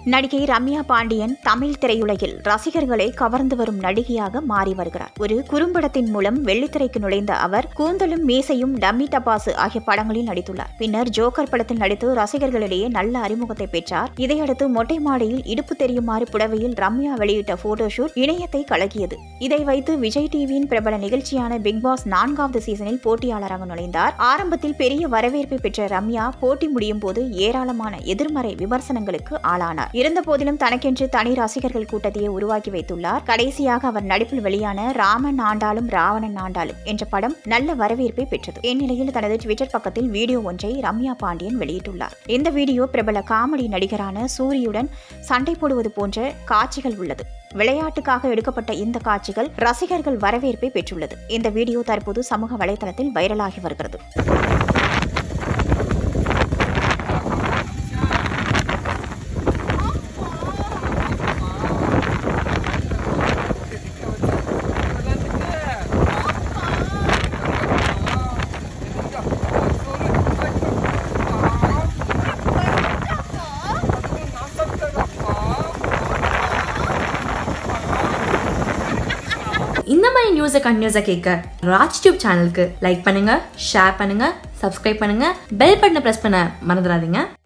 நடிகை ரம்யா பாண்டியன் தமிழ் திரையுலகில் ரசிகர்களை கவர்ந்து வரும் நடிகையாக மாறி வருகிறார் ஒரு குறும்படத்தின் மூலம் வெள்ளித்திரைக்கு நுழைந்த அவர் கூந்தலும் மீசையும் டம்மி டபாசு ஆகிய படங்களில் நடித்துள்ளார் பின்னர் ஜோக்கர் படத்தில் நடித்து ரசிகர்களிடையே நல்ல அறிமுகத்தை பெற்றார் இதையடுத்து மொட்டை மாடியில் இடுப்பு தெரியுமாறு புடவையில் ரம்யா வெளியிட்ட போட்டோஷூட் இணையத்தை கலக்கியது இதை வைத்து விஜய் டிவியின் பிரபல நிகழ்ச்சியான பிக் பாஸ் நான்காவது சீசனில் போட்டியாளராக நுழைந்தார் ஆரம்பத்தில் பெரிய வரவேற்பை பெற்ற ரம்யா போட்டி முடியும் போது ஏராளமான எதிர்மறை விமர்சனங்களுக்கு ஆளானார் இருந்தபோதிலும் தனக்கென்று தனி ரசிகர்கள் கூட்டத்தையே உருவாக்கி வைத்துள்ளார் கடைசியாக அவர் நடிப்பில் வெளியான ராமன் ஆண்டாலும் ராவணன் ஆண்டாலும் என்ற படம் நல்ல வரவேற்பை பெற்றது இந்நிலையில் தனது ட்விட்டர் பக்கத்தில் வீடியோ ஒன்றை ரம்யா பாண்டியன் வெளியிட்டுள்ளார் இந்த வீடியோ பிரபல காமெடி நடிகரான சூரியுடன் சண்டை போடுவது போன்ற காட்சிகள் உள்ளது விளையாட்டுக்காக எடுக்கப்பட்ட இந்த காட்சிகள் ரசிகர்கள் வரவேற்பை பெற்றுள்ளது இந்த வீடியோ தற்போது சமூக வலைதளத்தில் வைரலாகி வருகிறது இந்த மாதிரி நியூஸை கண்டினியூஸாக கேட்க ராஜ் டியூப் சேனலுக்கு லைக் பண்ணுங்க ஷேர் பண்ணுங்க சப்ஸ்கிரைப் பண்ணுங்க பெல் பட்டனை ப்ரெஸ் பண்ண மறந்துடாதீங்க